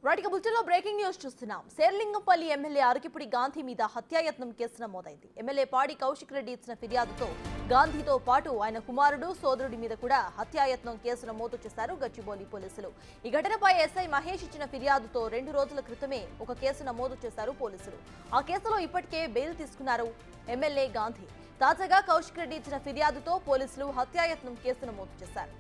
right బులెటిన్లో breaking news చూస్తున్నాం Serilingampally MLA అరకిపుడి Gandhi మీద హత్యాయత్నం కేసు నమోదైంది ఎమ్మెల్యే పాడి కౌశిక్ రెడ్డి ఇచ్చిన ఫిర్యాదుతో గాంధీతో పాటు ఆయన కుమారుడు సోదరుడి మీద కూడా హత్యాయత్నం కేసు నమోదు చేశారు గచ్చిబౌలి పోలీసులు ఈ ఘటనపై ఎస్ఐ మహేష్ ఇచ్చిన ఫిర్యాదుతో రెండు రోజుల క్రితమే ఒక కేసు నమోదు చేశారు పోలీసులు ఆ కేసులో ఇప్పటికే బెయిల్ తీసుకున్నారు ఎమ్మెల్యే గాంధీ తాజాగా కౌశిక్ రెడ్డి ఇచ్చిన ఫిర్యాదుతో పోలీసులు హత్యాయత్నం కేసు నమోదు చేశారు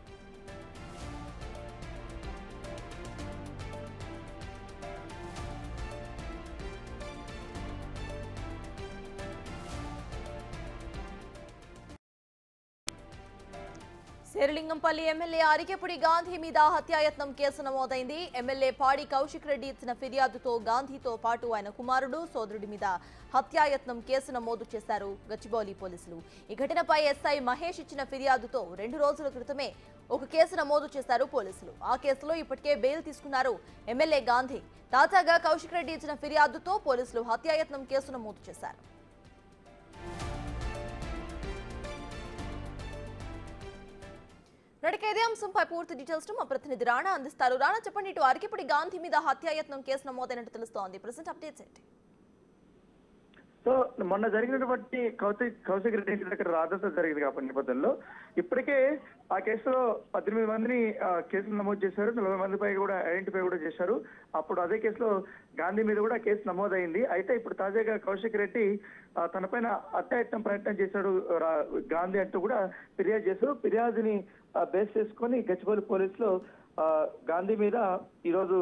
శేరిలింగంపల్లి ఎమ్మెల్యే అరికెపుడి గాంధీ మీద హత్యాయత్నం కేసు నమోదైంది ఎమ్మెల్యే పాడి కౌశిక్ రెడ్డి ఇచ్చిన ఫిర్యాదుతో గాంధీతో పాటు ఆయన కుమారుడు సోదరుడి మీద హత్యాయత్నం కేసు నమోదు చేశారు గచ్చిబౌలి పోలీసులు ఈ ఘటనపై ఎస్ఐ మహేష్ ఇచ్చిన ఫిర్యాదుతో రెండు రోజుల క్రితమే ఒక కేసు నమోదు చేశారు పోలీసులు ఆ కేసులో ఇప్పటికే బెయిల్ తీసుకున్నారు ఎమ్మెల్యే గాంధీ తాజాగా కౌశిక్ రెడ్డి ఇచ్చిన ఫిర్యాదుతో పోలీసులు హత్యాయత్నం కేసు నమోదు చేశారు రెడక ఇదే అంశంపై పూర్తి డీటెయిల్స్ మా ప్రతినిధి రాణా అందిస్తారు రాణా చెప్పండి ఇటు అరకిపుడి గాంధీ మీద హత్యాయత్నం కేసు నమోదైనట్టు తెలుస్తోంది ప్రజెంట్ అప్డేట్స్ ఏంటి సో మొన్న జరిగినటువంటి కౌశిక్ కౌశిక్ రెడ్డి ఇంటి దగ్గర రాజంతా జరిగింది కాబట్టి నేపథ్యంలో ఇప్పటికే ఆ కేసులో పద్దెనిమిది మందిని ఆ, కేసులు నమోదు చేశారు నలభై మంది పై కూడా ఐడెంటిఫై కూడా చేశారు అప్పుడు అదే కేసులో గాంధీ మీద కూడా కేసు నమోదైంది అయితే ఇప్పుడు తాజాగా కౌశిక్ రెడ్డి ఆ, తనపైన అత్యాయత్నం ప్రయత్నం చేశాడు రా- గాంధీ అంటూ కూడా ఫిర్యాదు చేశారు ఫిర్యాదుని ఆ, బేస్ చేసుకొని గచ్చిబౌలి పోలీసులు ఆ, గాంధీ మీద ఈరోజు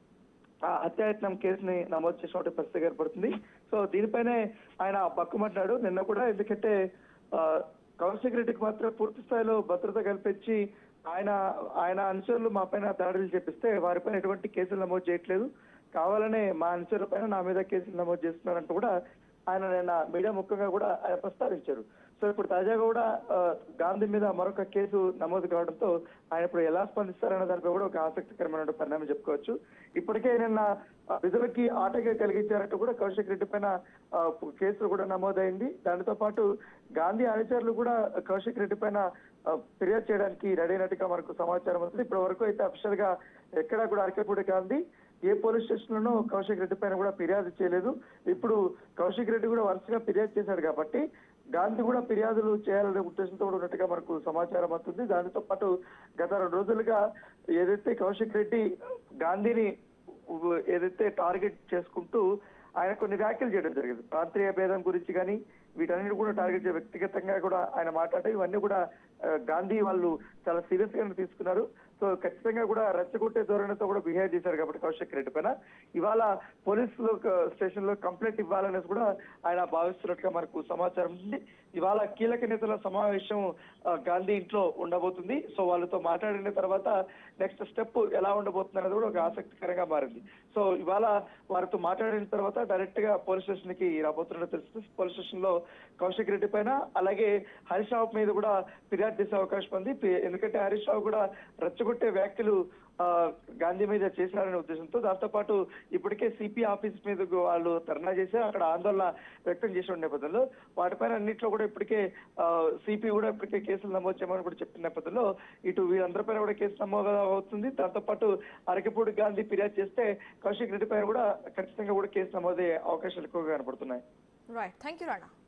ఆ హత్యాయత్నం కేసుని నమోదు చేసినట్టు పరిస్థితి ఏర్పడుతుంది సో దీనిపైనే ఆయన పక్కుమంటాడు నిన్న కూడా ఎందుకంటే ఆ, కౌశిక్ రెడ్డికి మాత్రం పూర్తి స్థాయిలో భద్రత కల్పించి ఆయన ఆయన అనుచరులు మా పైన దాడులు చేపిస్తే వారిపైన ఎటువంటి కేసులు నమోదు చేయట్లేదు కావాలనే మా అనుచరుల పైన నా మీద కేసులు నమోదు చేస్తున్నారంటూ కూడా ఆయన నిన్న మీడియా ముఖ్యంగా కూడా ఆయన ప్రస్తావించారు సో ఇప్పుడు తాజాగా కూడా ఆ, గాంధీ మీద మరొక కేసు నమోదు కావడంతో ఆయన ఇప్పుడు ఎలా స్పందిస్తారన్న దానిపై కూడా ఒక ఆసక్తికరమైన పరిణామం చెప్పుకోవచ్చు ఇప్పటికే నిన్న ఆ, విధులకి ఆటగా కలిగించారంటూ కూడా కౌశిక్ రెడ్డి పైన ఆ, కేసు కూడా నమోదైంది దానితో పాటు గాంధీ అనుచరులు కూడా కౌశిక్ రెడ్డి పైన ఆ, ఫిర్యాదు చేయడానికి రెడీ అయినట్టుగా మనకు సమాచారం వస్తుంది ఇప్పటి వరకు అయితే అఫిషియల్ గా ఎక్కడా కూడా అరకపూడి గాంధీ ఏ పోలీస్ స్టేషన్ లోనూ కౌశిక్ రెడ్డి పైన కూడా ఫిర్యాదు చేయలేదు ఇప్పుడు కౌశిక్ రెడ్డి కూడా వరుసగా ఫిర్యాదు చేశాడు కాబట్టి గాంధీ కూడా ఫిర్యాదులు చేయాలనే ఉద్దేశంతో కూడా ఉన్నట్టుగా మనకు సమాచారం వస్తుంది దానితో పాటు గత రెండు రోజులుగా ఏదైతే కౌశిక్ రెడ్డి గాంధీని ఉ- ఏదైతే టార్గెట్ చేసుకుంటూ ఆయన కొన్ని వ్యాఖ్యలు చేయడం జరిగింది ప్రాంతీయ భేదం గురించి కానీ వీటన్నిటి కూడా టార్గెట్ చే- వ్యక్తిగతంగా కూడా ఆయన మాట్లాడటం ఇవన్నీ కూడా ఆ, గాంధీ వాళ్ళు చాలా సీరియస్ గానే తీసుకున్నారు సో ఖచ్చితంగా కూడా రెచ్చగొట్టే ధోరణితో కూడా బిహేవ్ చేశారు కాబట్టి కౌశిక్ రెడ్డి పైన ఇవాళ పోలీసులు స్టేషన్ లో కంప్లైంట్ ఇవ్వాలనేసి కూడా ఆయన భావిస్తున్నట్టుగా మనకు సమాచారం ఉంది ఇవాళ కీలక నేతల సమావేశం ఆ, గాంధీ ఇంట్లో ఉండబోతుంది సో వాళ్ళతో మాట్లాడిన తర్వాత నెక్స్ట్ స్టెప్ ఎలా ఉండబోతుంది అనేది కూడా ఒక ఆసక్తికరంగా మారింది సో ఇవాళ వారితో మాట్లాడిన తర్వాత డైరెక్ట్ గా పోలీస్ స్టేషన్ కి రాబోతున్నట్టు తెలుస్తుంది పోలీస్ స్టేషన్ లో కౌశిక్ రెడ్డి పైన అలాగే హరీష్ రావు మీద కూడా ఫిర్యాదు చేసే అవకాశం ఉంది పి- ఎందుకంటే హరీష్ రావు కూడా రెచ్చగొట్టే వ్యాఖ్యలు ఆ, గాంధీ మీద చేశారనే ఉద్దేశంతో దాంతో పాటు ఇప్పటికే సిపి ఆఫీస్ మీద వాళ్ళు ధర్నా చేసి అక్కడ ఆందోళన వ్యక్తం చేసిన నేపథ్యంలో వాటిపైన అన్నింటిలో కూడా ఇప్పటికే సిపి కూడా ఇప్పటికే కేసులు నమోదు చేయమని కూడా చెప్పిన నేపథ్యంలో ఇటు వీరందరిపైన కూడా కేసు నమోదు అవుతుంది దాంతో పాటు అరకపూడి గాంధీ ఫిర్యాదు చేస్తే కౌశిక్ రెడ్డి పైన కూడా ఖచ్చితంగా కూడా కేసు నమోదయ్యే అవకాశాలు ఎక్కువగా కనపడుతున్నాయి రైట్ థ్యాంక్ యూ రాణా